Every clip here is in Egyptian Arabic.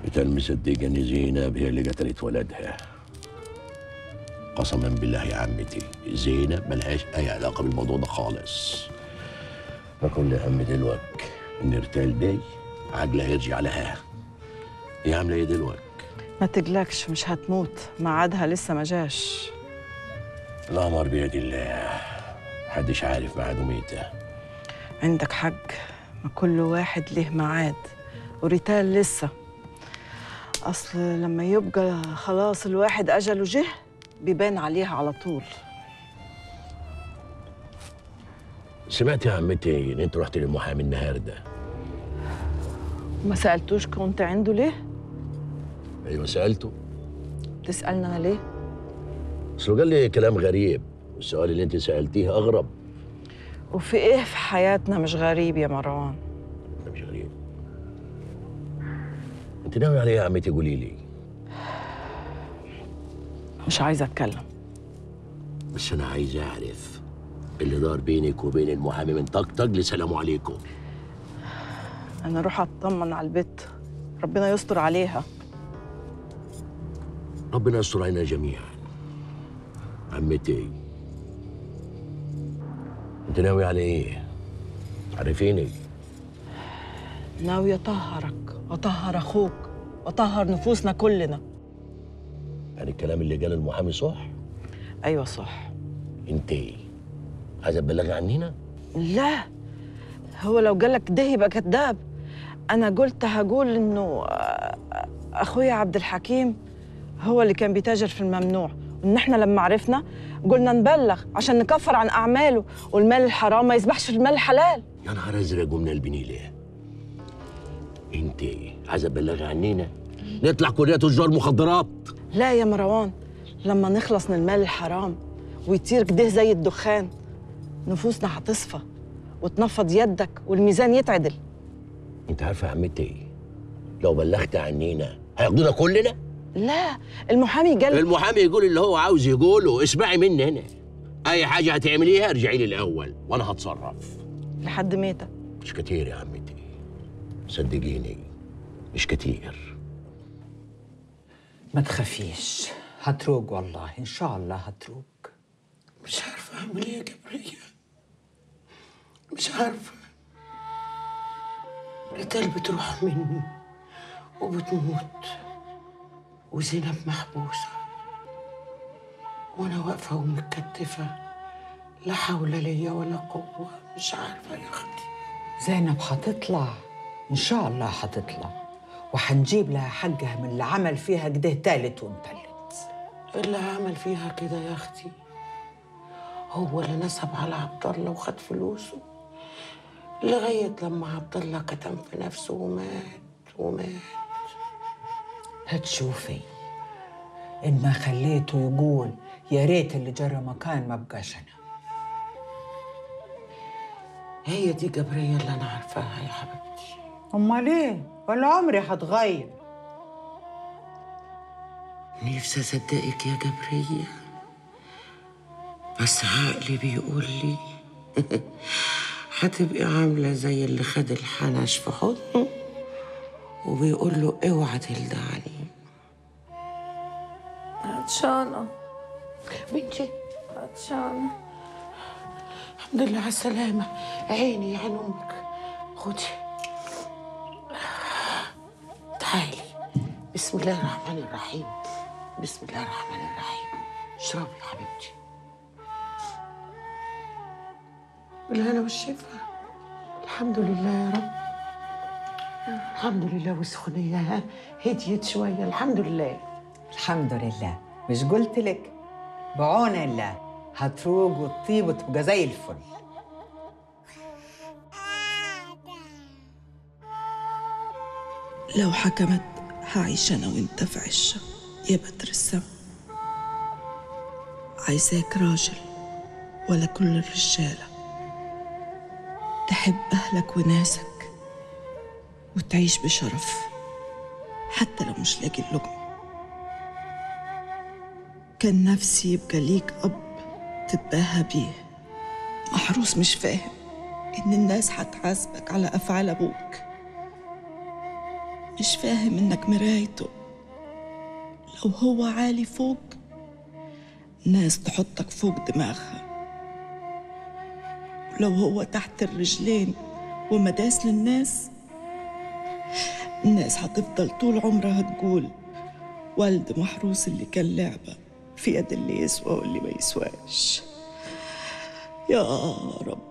بتال مصدقة إن زينب هي اللي قتلت ولدها قسما بالله يا عمتي زينب ملهاش أي علاقة بالموضوع ده خالص فكل هم دلوك إن ارتال دي عجلة هيرجع لها هي عاملة إيه دلوك؟ ما تقلقش مش هتموت ميعادها لسه ما جاش الأمر بيد الله محدش عارف ميعاده ميتة عندك حق ما كل واحد له ميعاد وريتال لسه اصل لما يبقى خلاص الواحد اجله جه بيبان عليها على طول سمعت يا عمتي إن أنت رحت للمحامي النهاردة ما سالتوش كنت عنده ليه أيوة سألته تسالنا انا ليه أصله قال لي كلام غريب والسؤال اللي أنت سألتيه أغرب وفي ايه في حياتنا مش غريب يا مروان ده مش غريب أنت ناوي على إيه يا عمتي قولي لي مش عايزه اتكلم بس أنا عايز أعرف اللي دار بينك وبين المحامي من طقطق لسلام عليكم انا اروح اطمن على البيت ربنا يستر عليها ربنا يستر علينا جميعا عمتي انت ناوي على ايه عرفيني ناوي اطهرك واطهر اخوك واطهر نفوسنا كلنا يعني الكلام اللي قال المحامي صح ايوه صح انت عايزه تبلغي عننا لا هو لو جالك ده يبقى كذاب انا قلت هقول انه آه، اخويا عبد الحكيم هو اللي كان بيتاجر في الممنوع وان احنا لما عرفنا قلنا نبلغ عشان نكفر عن اعماله والمال الحرام ما يسبحش في المال الحلال يا نهار ازرق ومن البني ليه انت عايزه تبلغي عننا نطلع كلنا تجار مخدرات لا يا مروان لما نخلص من المال الحرام ويطير كده زي الدخان نفوسنا هتصفى وتنفض يدك والميزان يتعدل انت عارفه يا عمتي لو بلغت عننا هياخدونا كلنا لا المحامي قال المحامي يقول اللي هو عاوز يقوله اسمعي مني هنا اي حاجه هتعمليها ارجعي لي الاول وانا هتصرف لحد ميتة مش كتير يا عمتي صدقيني مش كتير ما تخافيش هتروق والله ان شاء الله هتروق مش عارفة أعمل إيه يا جبرية مش عارفة ريتال بتروح مني وبتموت وزينب محبوسة وأنا واقفة ومتكتفة لا حول ليا ولا قوة مش عارفة يا أختي زينب هتطلع ان شاء الله هتطلع وحنجيب لها حقها من اللي عمل فيها كده تالت ومتلت اللي عمل فيها كده يا أختي هو اللي نسب على عبد الله وخد فلوسه لغاية لما عبد الله كتم في نفسه ومات ومات هتشوفي ان ما خليته يقول يا ريت اللي جرى مكان ما بقاش انا هي دي جبرية اللي أنا عارفاها يا حبيبتي امال ايه ولا عمري هتغير نفسي أصدقك يا جبرية بس عقلي بيقول لي هتبقي عاملة زي اللي خد الحنش في حضنه وبيقول له اوعى تلدى عليه عطشانة بنتي عطشانة الحمد لله على السلامة عيني يا عين أمك خدي تعالي بسم الله الرحمن الرحيم بسم الله الرحمن الرحيم اشربي يا حبيبتي بالهنا والشفا الحمد لله يا رب الحمد لله والسخونية ها هديت شوية الحمد لله الحمد لله مش قلت لك بعون الله هتروق وتطيب وتبقى زي الفل لو حكمت هعيش أنا وأنت في عشة يا بدر السما عايزاك راجل ولا كل الرجالة تحب أهلك وناسك وتعيش بشرف حتى لو مش لاقي اللقمة كان نفسي يبقى ليك أب تتباهى بيه محروس مش فاهم إن الناس هتحاسبك على أفعال أبوك مش فاهم إنك مرايته لو هو عالي فوق ناس تحطك فوق دماغها ولو هو تحت الرجلين ومداس للناس الناس هتفضل طول عمرها تقول والد محروس اللي كان لعبة في يد اللي يسوى واللي ما يسواش يا رب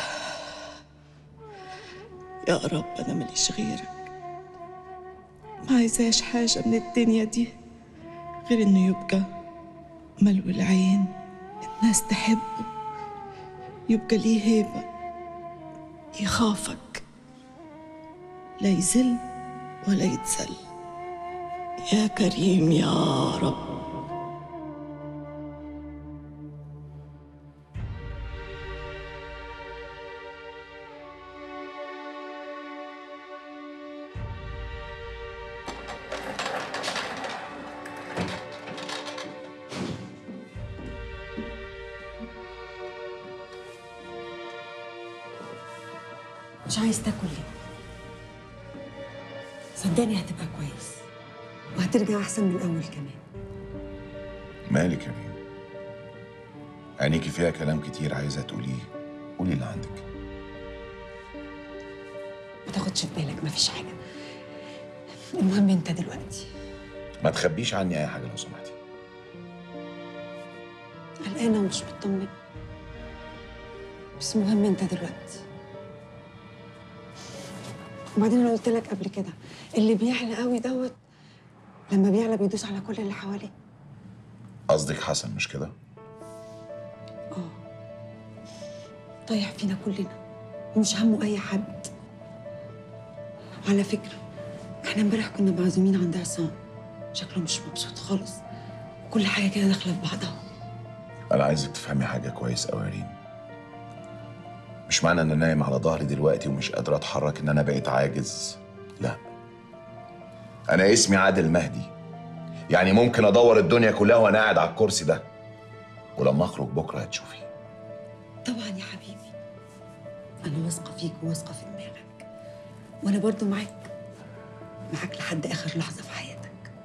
يا رب أنا ماليش غيرك ما عايزاش حاجة من الدنيا دي غير إنه يبقى ملو العين الناس تحبه يبقى ليه هيبة يخافك لا يزل ولا يتزل يا كريم يا رب مش عايز تاكل ليه صدقني هتبقى كويس وهترجع احسن من الاول كمان مالك يا ريم عينيكي فيها كلام كتير عايزة تقوليه قولي اللي عندك ما تاخدش في بالك مفيش حاجه المهم انت دلوقتي ما تخبيش عني أي حاجة لو سمحتي قلقانه ومش مطمنه بس المهم انت دلوقتي وبعدين انا قلت لك قبل كده اللي بيعلى قوي دوت لما بيعلى بيدوس على كل اللي حواليه قصدك حسن مش كده؟ طايح فينا كلنا ومش همه اي حد على فكره احنا امبارح كنا معزومين عند عصام شكله مش مبسوط خالص كل حاجه كده داخله في بعضها أنا عايزك تفهمي حاجة كويس أوي يا ريم مش معنى إن أنا نايم على ظهري دلوقتي ومش قادر أتحرك إن أنا بقيت عاجز لا أنا اسمي عادل مهدي يعني ممكن أدور الدنيا كلها وأنا قاعد على الكرسي ده ولما أخرج بكرة هتشوفي طبعا يا حبيبي انا واثقه فيك وواثقه في دماغك وانا برضو معاك معاك لحد اخر لحظه في حياتك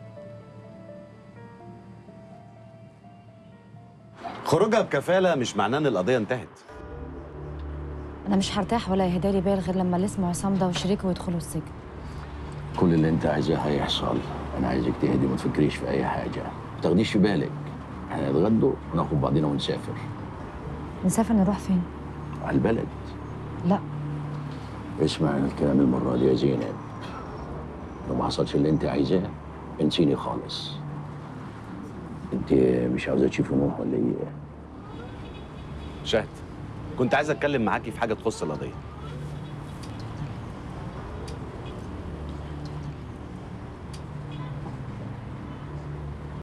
خروجها بكفالة مش معناه إن القضية انتهت انا مش هرتاح ولا يهدالي بال غير لما اللي اسمه عصام ده وشريكه يدخلوا السجن كل اللي انت عايزاه هيحصل انا عايزك تهدي ما تفكريش في اي حاجه ما تاخديش في بالك احنا نتغدوا وناخد بعضنا ونسافر نسافر نروح فين على البلد لا اسمع الكلام المره دي يا زينب لو ما حصلش اللي انت عايزاه انسيني خالص انت مش عاوزه تشوفي نوح ولا ايه شهد كنت عايز أتكلم معاكي في حاجة تخص القضية